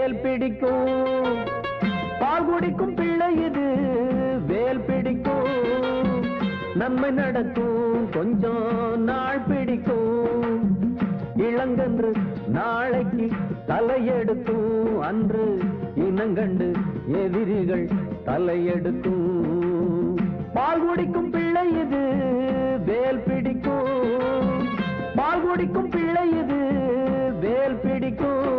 வேல் பிடிக்கும் பால் குடிக்கும் பிள்ளை இது வேல் பிடிக்கும் நன்மை நடக்கும் கொஞ்சம் நாள் பிடிக்கும் இளங்கன்று நாளைக்கு தலையெடுக்கும் அன்று இனங்கண்டு எதிரிகள் தலையெடுக்கும் பால் குடிக்கும் பிள்ளை இது வேல் பிடிக்கும் பால் குடிக்கும் பிள்ளை இது வேல் பிடிக்கும்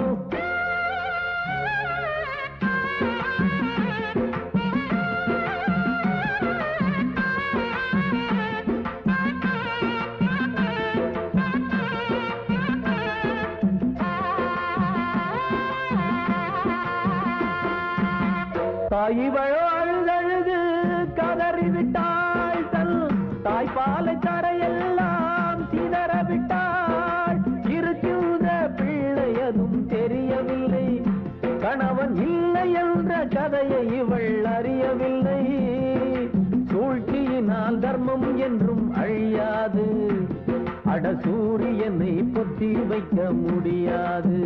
தாயிவழோ அழுதழுது கதறி விட்டாள் தன் தாய்ப்பாலை தரையெல்லாம் சிதற விட்டாள் இருக்கின்ற பிள்ளையதும் தெரியவில்லை கணவன் இல்லை என்ற கதையை இவள் அறியவில்லை சூழ்ச்சியினால் தர்மம் என்றும் அழியாது அட சூரியனை பொத்தி வைக்க முடியாது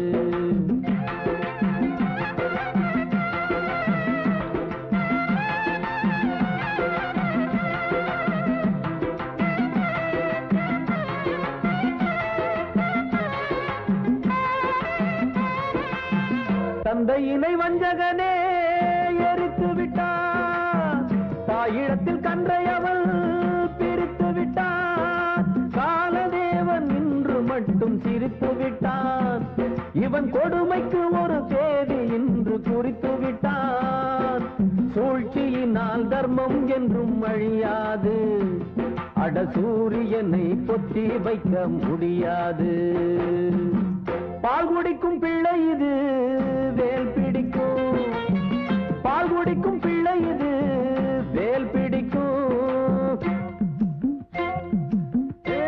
தந்தையினை வஞ்சகனே எரித்து விட்டான் தாயிடத்தில் கன்றை அவள் பிரித்து விட்டான் காலதேவன் இன்று மட்டும் சிரித்து விட்டான் இவன் கொடுமைக்கு ஒரு தேதி இன்று குறித்து விட்டான் சூழ்ச்சியினால் தர்மம் என்றும் அழியாது அட சூரியனை பொத்தி வைக்க முடியாது பால் குடிக்கும் பிள்ளை இது வேல் பிடிக்கும் பால் குடிக்கும் பிள்ளை இது வேல் பிடிக்கும் ஏ,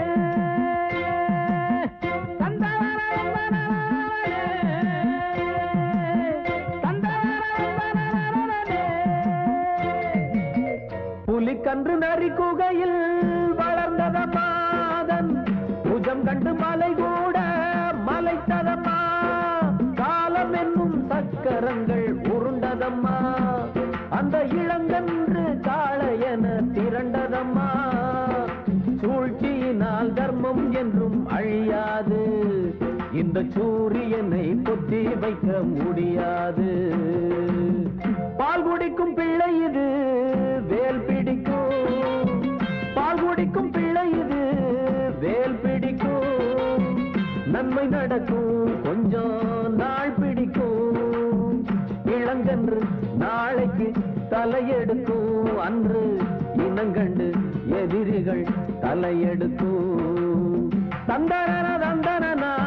புலிக்கன்று நரி குகையில் வளர்ந்ததமாதன் புஜம் கண்டு மலை கூட மலைத்ததம்மா காலம் என்னும் சக்கரங்கள் உருண்டதம்மா அந்த இளங்கன்று காளையன திரண்டதம்மா சூழ்ச்சியினால் தர்மம் என்றும் அழியாது இந்த சூரியனை பொத்தி வைக்க முடியாது பால் குடிக்கும் பிள்ளை இது வேல் பிடிக்கும் பால் குடிக்கும் பிள்ளை இது வேல் பிடிக்கும் நன்மை நடக்கும் கொஞ்சம் நாள் பிடிக்கும் இளங்கன்று நாளைக்கு தலையெடுக்கும் அன்று இனங்கண்டு எதிரிகள் தலையெடுக்கும் தந்தன தந்தனா